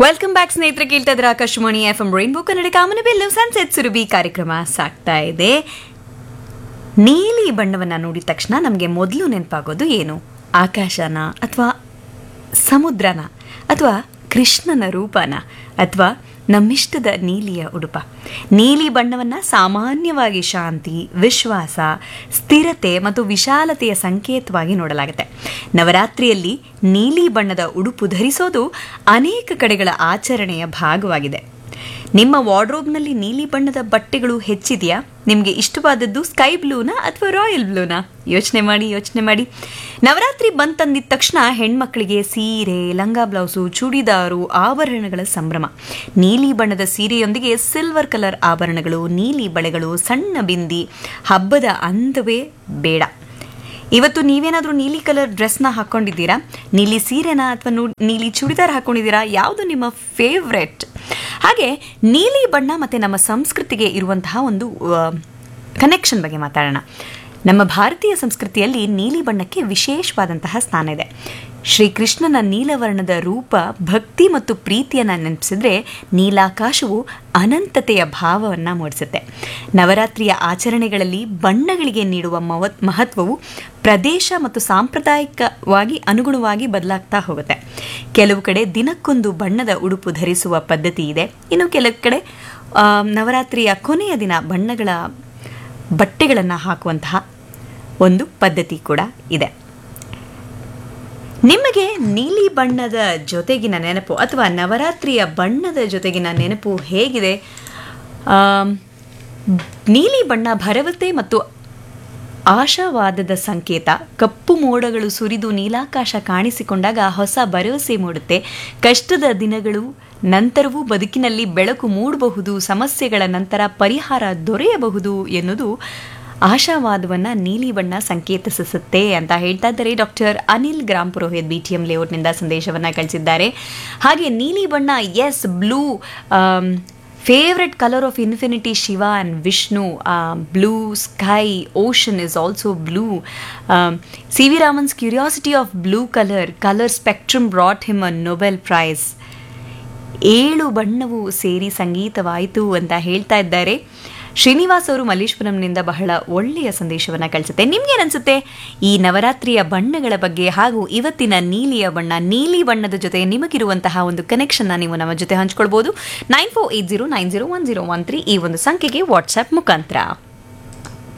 welcome back ಸ್ನೇಹಿತರೆ ಕೇಳ್ತಾ ಇದ್ರೆ Akashvani F M rainbow Kannada ಕಾಮನ ಬೆಲ್ಲು ಸನ್ಸೆಟ್ ಸುರಭಿ ಕಾರ್ಯಕ್ರಮ ಸಾಗ್ತಾ ಇದೆ ನೀಲಿ ಬಣ್ಣವನ್ನ ನೋಡಿದ ತಕ್ಷಣ ನಮಗೆ ಮೊದಲು ನೆನಪಾಗೋದು ಏನು ಆಕಾಶನ ಅಥವಾ ಸಮುದ್ರನ ಅಥವಾ ಕೃಷ್ಣನ ರೂಪನ ಅಥವಾ ನಮ್ಮಿಷ್ಟದ ನೀಲಿಯ ಉಡುಪ ನೀಲಿ ಬಣ್ಣವನ್ನು ಸಾಮಾನ್ಯವಾಗಿ ಶಾಂತಿ ವಿಶ್ವಾಸ ಸ್ಥಿರತೆ ಮತ್ತು ವಿಶಾಲತೆಯ ಸಂಕೇತವಾಗಿ ನೋಡಲಾಗುತ್ತೆ ನವರಾತ್ರಿಯಲ್ಲಿ ನೀಲಿ ಬಣ್ಣದ ಉಡುಪು ಧರಿಸೋದು ಅನೇಕ ಕಡೆಗಳ ಆಚರಣೆಯ ಭಾಗವಾಗಿದೆ ನಿಮ್ಮ ವಾರ್ಡ್ರೋಬ್ನಲ್ಲಿ ನೀಲಿ ಬಣ್ಣದ ಬಟ್ಟೆಗಳು ಹೆಚ್ಚಿದೆಯಾ ನಿಮಗೆ ಇಷ್ಟವಾದದ್ದು ಸ್ಕೈ ಬ್ಲೂನಾ ಅಥವಾ ರಾಯಲ್ ಬ್ಲೂನಾ ಯೋಚನೆ ಮಾಡಿ ಯೋಚನೆ ಮಾಡಿ ನವರಾತ್ರಿ ಬಂತಂದಿದ ತಕ್ಷಣ ಹೆಣ್ಮಕ್ಳಿಗೆ ಸೀರೆ ಲಂಗ ಬ್ಲೌಸು ಚೂಡಿದಾರು ಆಭರಣಗಳ ಸಂಭ್ರಮ ನೀಲಿ ಬಣ್ಣದ ಸೀರೆಯೊಂದಿಗೆ ಸಿಲ್ವರ್ ಕಲರ್ ಆಭರಣಗಳು ನೀಲಿ ಬಳೆಗಳು ಸಣ್ಣ ಬಿಂದಿ ಹಬ್ಬದ ಅಂದವೇ ಬೇಡ ಇವತ್ತು ನೀವೇನಾದರೂ ನೀಲಿ ಕಲರ್ ಡ್ರೆಸ್ನ ಹಾಕ್ಕೊಂಡಿದ್ದೀರಾ ನೀಲಿ ಸೀರೆನ ಅಥವಾ ನೀಲಿ ಚೂಡಿದಾರ್ ಹಾಕ್ಕೊಂಡಿದ್ದೀರಾ ಯಾವುದು ನಿಮ್ಮ ಫೇವ್ರೆಟ್ ಹಾಗೆ ನೀಲಿ ಬಣ್ಣ ಮತ್ತು ನಮ್ಮ ಸಂಸ್ಕೃತಿಗೆ ಇರುವಂತಹ ಒಂದು ಕನೆಕ್ಷನ್ ಬಗ್ಗೆ ಮಾತಾಡೋಣ ನಮ್ಮ ಭಾರತೀಯ ಸಂಸ್ಕೃತಿಯಲ್ಲಿ ನೀಲಿ ಬಣ್ಣಕ್ಕೆ ವಿಶೇಷವಾದಂತಹ ಸ್ಥಾನ ಇದೆ ಶ್ರೀಕೃಷ್ಣನ ನೀಲವರ್ಣದ ರೂಪ ಭಕ್ತಿ ಮತ್ತು ಪ್ರೀತಿಯನ್ನು ನೆನಪಿಸಿದ್ರೆ ನೀಲಾಕಾಶವು ಅನಂತತೆಯ ಭಾವವನ್ನು ಮೂಡಿಸುತ್ತೆ ನವರಾತ್ರಿಯ ಆಚರಣೆಗಳಲ್ಲಿ ಬಣ್ಣಗಳಿಗೆ ನೀಡುವ ಮವ ಮಹತ್ವವು ಪ್ರದೇಶ ಮತ್ತು ಸಾಂಪ್ರದಾಯಿಕವಾಗಿ ಅನುಗುಣವಾಗಿ ಬದಲಾಗ್ತಾ ಹೋಗುತ್ತೆ ಕೆಲವು ಕಡೆ ದಿನಕ್ಕೊಂದು ಬಣ್ಣದ ಉಡುಪು ಧರಿಸುವ ಪದ್ಧತಿ ಇದೆ ಇನ್ನು ಕೆಲವು ಕಡೆ ನವರಾತ್ರಿಯ ಕೊನೆಯ ದಿನ ಬಣ್ಣಗಳ ಬಟ್ಟೆಗಳನ್ನು ಹಾಕುವಂತಹ ಒಂದು ಪದ್ಧತಿ ಕೂಡ ಇದೆ ನಿಮಗೆ ನೀಲಿ ಬಣ್ಣದ ಜೊತೆಗಿನ ನೆನಪು ಅಥವಾ ನವರಾತ್ರಿಯ ಬಣ್ಣದ ಜೊತೆಗಿನ ನೆನಪು ಹೇಗಿದೆ ನೀಲಿ ಬಣ್ಣ ಭರವಸೆ ಮತ್ತು ಆಶಾವಾದದ ಸಂಕೇತ ಕಪ್ಪು ಮೋಡಗಳು ಸುರಿದು ನೀಲಾಕಾಶ ಕಾಣಿಸಿಕೊಂಡಾಗ ಹೊಸ ಭರವಸೆ ಮೂಡುತ್ತೆ ಕಷ್ಟದ ದಿನಗಳು ನಂತರವೂ ಬದುಕಿನಲ್ಲಿ ಬೆಳಕು ಮೂಡಬಹುದು ಸಮಸ್ಯೆಗಳ ನಂತರ ಪರಿಹಾರ ದೊರೆಯಬಹುದು ಎನ್ನುವುದು ಆಶಾವಾದವನ್ನು ನೀಲಿ ಬಣ್ಣ ಸಂಕೇತಿಸುತ್ತೆ ಅಂತ ಹೇಳ್ತಾ ಇದ್ದಾರೆ doctor Anil Gram Purohit B T M ಲೇಔಟ್ನಿಂದ ಸಂದೇಶವನ್ನು ಕಳಿಸಿದ್ದಾರೆ ಹಾಗೆ ನೀಲಿ ಬಣ್ಣ as blue favourite colour of infinity Shiva and Vishnu blue sky ocean is also blue C V Raman's curiosity of blue colour colour spectrum brought him a Nobel prize ಏಳು ಬಣ್ಣವು ಸೇರಿ ಸಂಗೀತವಾಯಿತು ಅಂತ ಹೇಳ್ತಾ ಇದ್ದಾರೆ ಶ್ರೀನಿವಾಸ್ ಅವರು ಮಲ್ಲೇಶ್ವರಂನಿಂದ ಬಹಳ ಒಳ್ಳೆಯ ಸಂದೇಶವನ್ನು ಕಳಿಸುತ್ತೆ ನಿಮ್ಗೇನನ್ಸುತ್ತೆ ಈ ನವರಾತ್ರಿಯ ಬಣ್ಣಗಳ ಬಗ್ಗೆ ಹಾಗೂ ಇವತ್ತಿನ ನೀಲಿಯ ಬಣ್ಣ ನೀಲಿ ಬಣ್ಣದ ಜೊತೆ ನಿಮಗಿರುವಂತಹ ಒಂದು ಕನೆಕ್ಷನ್ನ ನೀವು ನಮ್ಮ ಜೊತೆ ಹಂಚ್ಕೊಳ್ಬೋದು nine four eight zero nine zero one zero one three ಈ ಒಂದು ಸಂಖ್ಯೆಗೆ ವಾಟ್ಸ್ಆ್ಯಪ್ ಮುಖಾಂತರ